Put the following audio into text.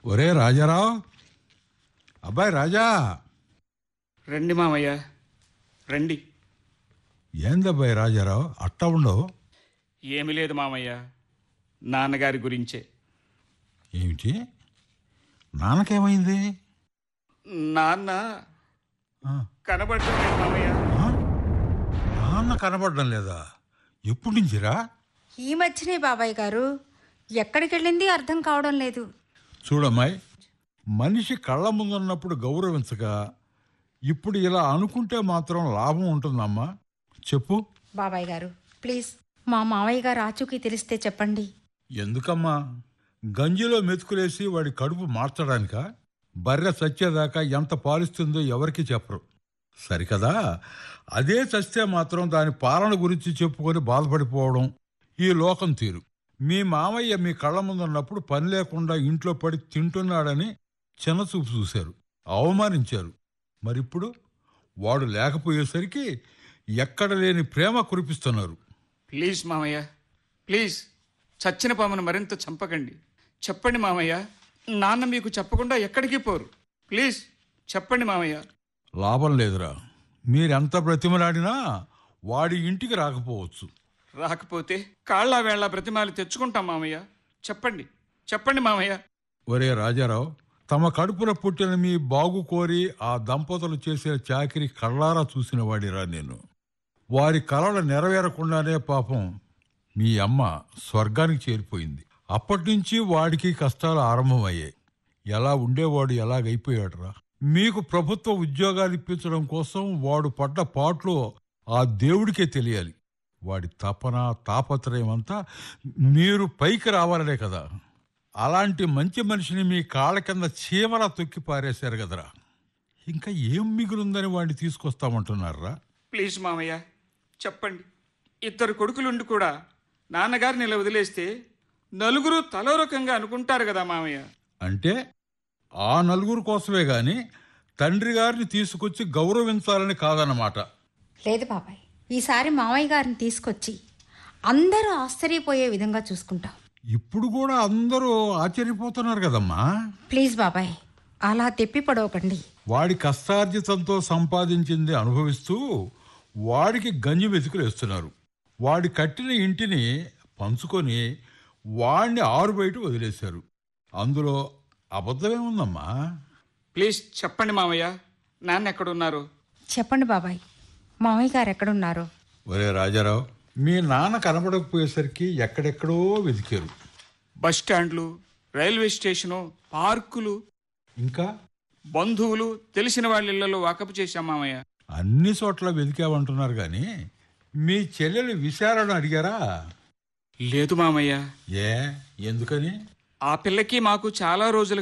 ఒరే రాజారావు అబ్బాయి రాజా రండి మామయ్య రండి ఏందబ్బాయి రాజారావు అట్ట ఉండవు ఏమీ లేదు మామయ్య నాన్నగారి గురించే ఏమిటి నాన్నకేమైంది నాన్న ఆ, కనబడటం లేదు మామయ్య ఆ? నాన్న కనపడడం లేదా ఎప్పటి నుంచిరా ఈ మధ్యనే బాబాయ్ గారు ఎక్కడికి వెళ్ళింది అర్థం కావడం లేదు చూడమ్మాయి మనిషి కళ్ళ ముందున్నప్పుడు గౌరవించగా ఇప్పుడు ఇలా అనుకుంటే మాత్రం లాభం ఉంటుందమ్మా చెప్పు బాబాయ్ గారు ప్లీజ్ మా మావయ్య గారు ఆచూకీ తెలిస్తే చెప్పండి ఎందుకమ్మా గంజిలో మెతుకులేసి వాడి కడుపు మార్చడానికా బర్రె చచ్చేదాకా ఎంత పాలిస్తుందో ఎవరికి చెప్పరు సరికదా అదే చస్తే మాత్రం దాని పాలన గురించి చెప్పుకొని బాధపడిపోవడం ఈ లోకం తీరు మీ మామయ్య మీ కళ్ళ ముందున్నప్పుడు పని లేకుండా ఇంట్లో పడి తింటున్నాడని చిన్నచూపు చూశారు అవమానించారు మరిప్పుడు వాడు లేకపోయేసరికి ఎక్కడ లేని ప్రేమ కురిపిస్తున్నారు ప్లీజ్ మామయ్య ప్లీజ్ చచ్చిన పామును మరింత చంపకండి చెప్పండి మామయ్య నాన్న మీకు చెప్పకుండా ఎక్కడికి పోరు ప్లీజ్ చెప్పండి మామయ్య లాభం లేదురా మీరెంత బ్రతిమలాడినా వాడి ఇంటికి రాకపోవచ్చు రాకపోతే కాళ్ళ వేళ బ్రతిమాలి తెచ్చుకుంటాం మామయ్య చెప్పండి చెప్పండి మామయ్య ఒరే రాజారావు తమ కడుపున పుట్టిన మీ బాగు కోరి ఆ దంపతులు చేసే చాకిరి కళ్ళారా చూసిన వాడిరా నేను వారి కలలు నెరవేరకుండానే పాపం మీ అమ్మ స్వర్గానికి చేరిపోయింది అప్పటి నుంచి వాడికి కష్టాలు ఆరంభమయ్యాయి ఎలా ఉండేవాడు ఎలాగైపోయాడురా మీకు ప్రభుత్వ ఉద్యోగాలు ఇప్పించడం కోసం వాడు పడ్డ పాటలు ఆ దేవుడికే తెలియాలి వాడి తపన తాపత్రయం అంతా మీరు పైకి రావాలనే కదా అలాంటి మంచి మనిషిని మీ కాళ్ళ కింద చీమలా తొక్కి పారేశారు కదరా ఇంకా ఏం మిగులుందని వాడిని తీసుకొస్తామంటున్నారా ప్లీజ్ మామయ్య చెప్పండి ఇద్దరు కొడుకులుండి కూడా నాన్నగారిని ఇలా వదిలేస్తే నలుగురు తలో రకంగా అనుకుంటారు కదా మామయ్య అంటే ఆ నలుగురు కోసమే గాని తండ్రి గారిని తీసుకొచ్చి గౌరవించాలని కాదన్నమాట లేదు బాబాయ్ ఈసారి మావయ్య గారిని తీసుకొచ్చి అందరూ ఆశ్చర్యపోయే విధంగా చూసుకుంటాం ఇప్పుడు కూడా అందరూ ఆశ్చర్యపోతున్నారు కదమ్మా ప్లీజ్ బాబాయ్ అలా తెప్పి పడవకండి వాడి కష్టార్జితంతో సంపాదించింది అనుభవిస్తూ వాడికి గంజి వెతుకులేస్తున్నారు వాడి కట్టిన ఇంటిని పంచుకొని వాడిని ఆరు బయట వదిలేశారు అందులో అబద్ధమేముందమ్మా ప్లీజ్ చెప్పండి మామయ్య నాన్న ఎక్కడున్నారు చెప్పండి బాబాయ్ మావయ్య గారు ఎక్కడున్నారో ఒరే రాజారావు మీ నాన్న కనపడకపోయేసరికి ఎక్కడెక్కడో వెతికారు బస్ స్టాండ్లు రైల్వే స్టేషను పార్కులు ఇంకా బంధువులు తెలిసిన వాళ్ళ ఇళ్లలో వాకపు చేశాం మామయ్య అన్ని చోట్ల వెతికామంటున్నారు కానీ మీ చెల్లెలు విశాలను అడిగారా లేదు మామయ్య ఏ ఎందుకని ఆ పిల్లకి మాకు చాలా రోజులుగా